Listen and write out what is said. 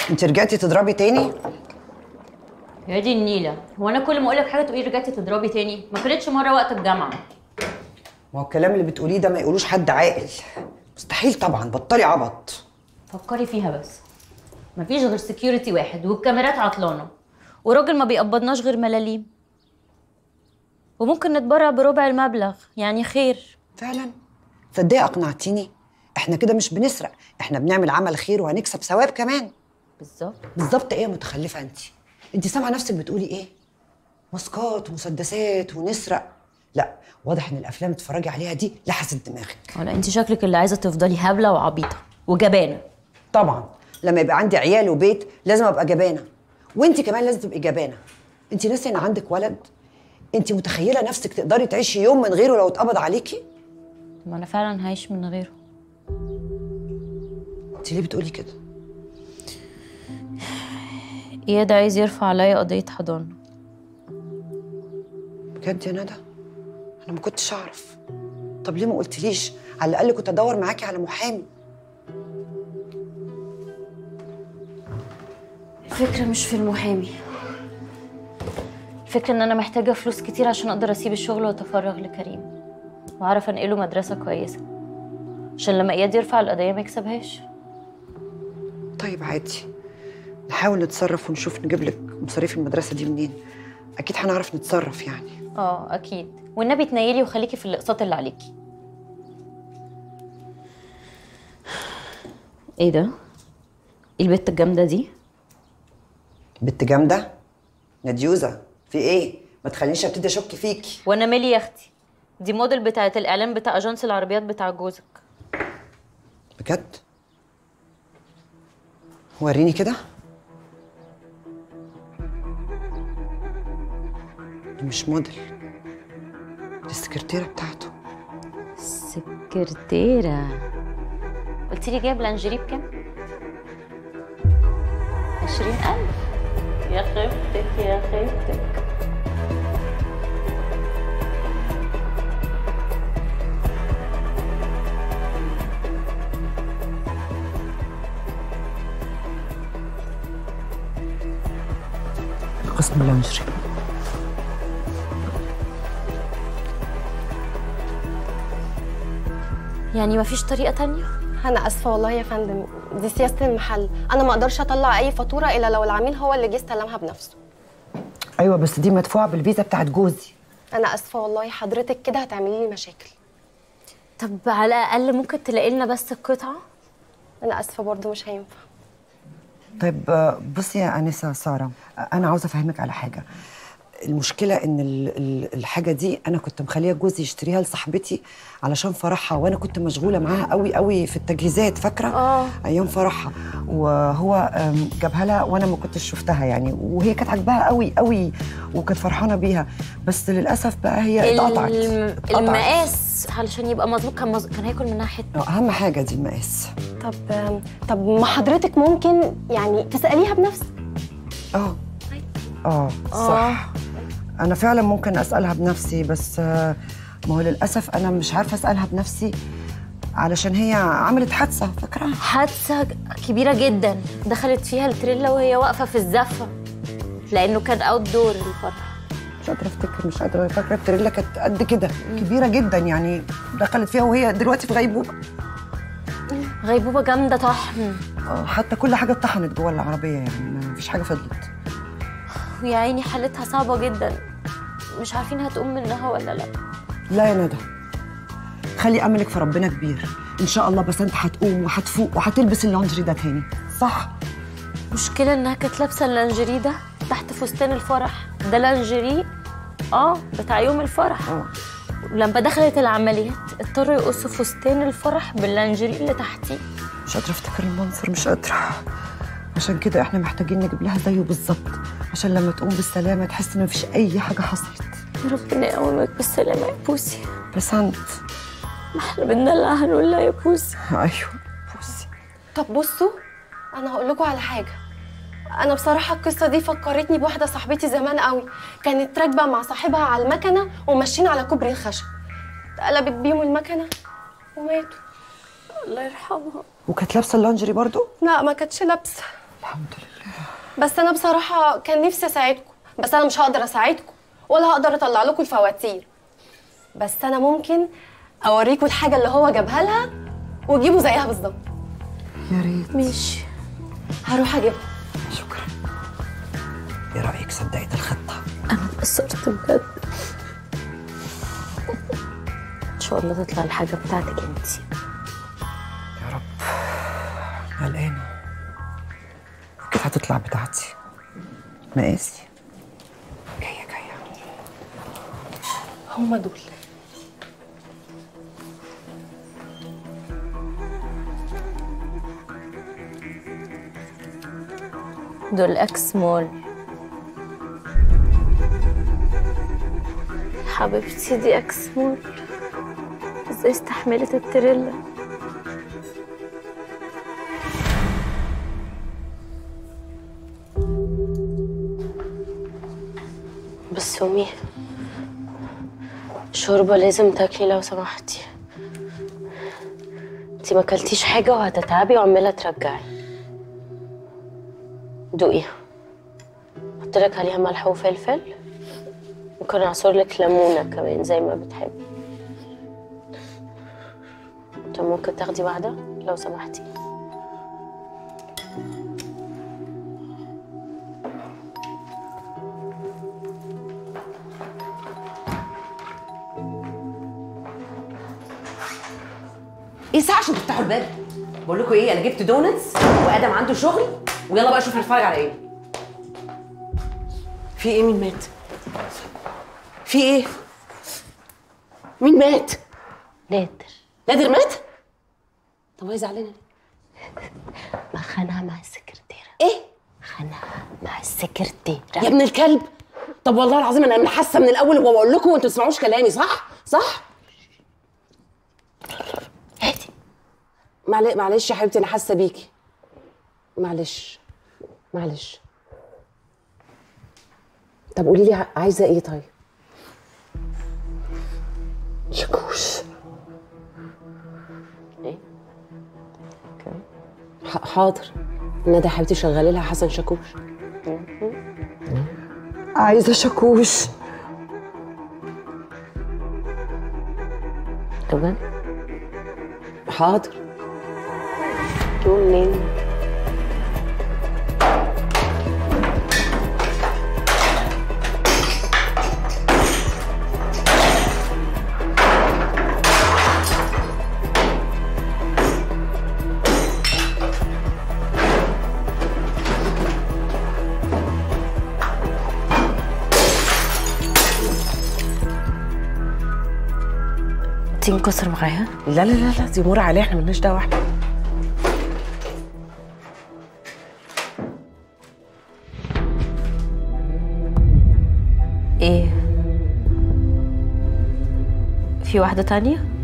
انت رجعتي تضربي تاني يا دي النيله هو انا كل ما اقول لك حاجه تقولي رجعتي تضربي تاني ما كانتش مره وقت الجامعه ما هو الكلام اللي بتقوليه ده ما يقولوش حد عاقل مستحيل طبعا بطلي عبط فكري فيها بس مفيش غير سكيورتي واحد والكاميرات عطلانه وراجل ما بيقبضناش غير ملاليم وممكن نتبرع بربع المبلغ يعني خير فعلا تصدقي اقنعتيني احنا كده مش بنسرق احنا بنعمل عمل خير وهنكسب ثواب كمان بالظبط بالظبط ايه يا متخلفه انت انت سامعه نفسك بتقولي ايه ماسكات ومسدسات ونسرق لا واضح ان الافلام اللي بتتفرجي عليها دي لحست دماغك ولا انت شكلك اللي عايزه تفضلي هبله وعبيطه وجبانه طبعا لما يبقى عندي عيال وبيت لازم ابقى جبانه وانت كمان لازم تبقي جبانه انت ناسيه ان عندك ولد انت متخيله نفسك تقدري تعيشي يوم من غيره لو اتقبض عليكي ما انا فعلا هعيش من غيره انت ليه بتقولي كده اياد عايز يرفع عليا قضيه حضانه بجد يا ندى انا ما كنتش اعرف طب ليه ما قلتليش على الاقل كنت ادور معاكي على محامي الفكره مش في المحامي الفكره ان انا محتاجه فلوس كتير عشان اقدر اسيب الشغل واتفرغ لكريم واعرف انقله مدرسه كويسه عشان لما اياد يرفع القضيه ما يكسبهاش طيب عادي نحاول نتصرف ونشوف نجيب لك مصاريف المدرسه دي منين اكيد هنعرف نتصرف يعني اه اكيد والنبي تنيلي وخليكي في الاقساط اللي عليكي ايه ده ايه البت الجامده دي بنت جامده نديوزه في ايه ما تخلينيش ابتدي اشك فيكي وانا مالي يا اختي دي موديل بتاعت الاعلان بتاع اجانس العربيات بتاع جوزك بجد وريني كده دي مش موديل دي السكرتيره بتاعته سكرتيرة قلت لي جايب لانجيري بكام؟ عشرين ألف يا خيبتك يا خيبتك قسم اللانجري يعني مفيش طريقة تانية؟ انا اسفه والله يا فندم دي سياسه المحل انا ما اقدرش اطلع اي فاتوره الا لو العميل هو اللي جه استلمها بنفسه ايوه بس دي مدفوعه بالفيزا بتاعت جوزي انا اسفه والله حضرتك كده هتعملي لي مشاكل طب على الأقل ممكن تلاقي لنا بس القطعة؟ انا اسفه برضو مش هينفع طيب آه، بصي يا انسه ساره آه، انا عاوزه افهمك على حاجه المشكله ان ال- ال- الحاجه دي انا كنت مخليه جوزي يشتريها لصاحبتي علشان فرحها وانا كنت مشغوله معاها قوي قوي في التجهيزات فاكره آه. ايام فرحها وهو آم، جابها لها وانا ما كنتش شفتها يعني وهي كانت عاجباها قوي قوي وكانت فرحانه بيها بس للاسف بقى هي اتقطعت الم... اتقطعت. المقاس علشان يبقى مظبوط كان مظبوط كان هياكل منها حتة آه، اهم حاجه دي المقاس طب طب ما حضرتك ممكن يعني تساليها بنفسك اه اه صح انا فعلا ممكن اسالها بنفسي بس آه، ما هو للاسف انا مش عارفه اسالها بنفسي علشان هي عملت حادثه فاكره حادثة كبيرة جدا دخلت فيها التريلا وهي واقفة في الزفة لأنه كان اوت دور الفرح مش قادره افتكر مش قادره فاكره التريلا كانت قد كده كبيره جدا يعني دخلت فيها وهي دلوقتي في غيبوبه غيبوبة جامدة طحن آه، حتى كل حاجه اتطحنت جوه العربيه يعني ما فيش حاجه فضلت ويا عيني حالتها صعبة جدا مش عارفين هتقوم منها ولا لا لا يا ندى خلي املك في ربنا كبير ان شاء الله بس انت هتقوم وهتفوق وهتلبس اللونجري ده تاني صح المشكلة انها كانت لابسة اللانجيري ده تحت فستان الفرح ده لانجيري اه بتاع يوم الفرح اه ولما دخلت العمليات اضطروا يقصوا فستان الفرح باللانجيري اللي تحتيه مش قادرة افتكر المنظر مش قادرة عشان كده احنا محتاجين نجيب لها زيه بالظبط عشان لما تقوم بالسلامة تحس ان مفيش أي حاجة حصلت يا ربنا يقومك بالسلامة يا بوسي بس انت ما احنا بندلع هنقول لها يا بوسي ايوه بصي طب بصوا انا هقول لكم على حاجه انا بصراحه القصه دي فكرتني بواحده صاحبتي زمان قوي كانت راكبه مع صاحبها على المكنه وماشيين على كوبري الخشب قلبت بيهم المكنه وماتوا الله يرحمها وكانت لابسة اللانجري برضو لا ما كانتش لابسه لا الحمد لله بس انا بصراحه كان نفسي اساعدكم بس انا مش هقدر اساعدكم ولا هقدر اطلع لكم الفواتير بس انا ممكن اوريكم الحاجه اللي هو جابها لها وتجيبوا زيها بالظبط يا ريت ماشي هروح اجيبها شكرا ايه رايك صدقت الخطه انا اتأثرت بجد ان شاء الله تطلع الحاجه بتاعتك انت يا رب قلقانه كده هتطلع بتاعتي مقاسي جايه جايه هما دول دول اكس مول حبيبتي دي اكس مول ازاي استحملت التريلا بس أمي شوربة لازم تاكلي لو سمحتي انتي ما اكلتيش حاجة وهتتعبي وعمالة ترجعي دوقي احط لك عليها ملح وفلفل ممكن اعصر لك ليمونه كمان زي ما بتحبي طب ممكن تاخدي واحده لو سمحتي ايه ساعه عشان تفتحوا الباب بقول لكم ايه انا جبت دونتس وادم عنده شغل ويلا بقى شوف هنتفرج على ايه في ايه مين مات في ايه مين مات نادر نادر مات طب هي زعلانه ليه ما خانها مع السكرتيره ايه خانها مع السكرتيره يا ابن الكلب طب والله العظيم انا من حاسه من الاول وبقول لكم وانتوا ما تسمعوش كلامي صح صح هادي معل- معلش يا حبيبتي انا حاسه بيكي معلش معلش طب قولي لي ع- عايزه ايه طيب شكوش ايه ح- حاضر ندى يا حبيبتي شغالي لها حسن شاكوش عايزه شاكوش بجد حاضر تقول منين تنكسر معاها لا لا لا لا دي امور عليها احنا مالناش دعوه احنا ايه في واحدة تانية؟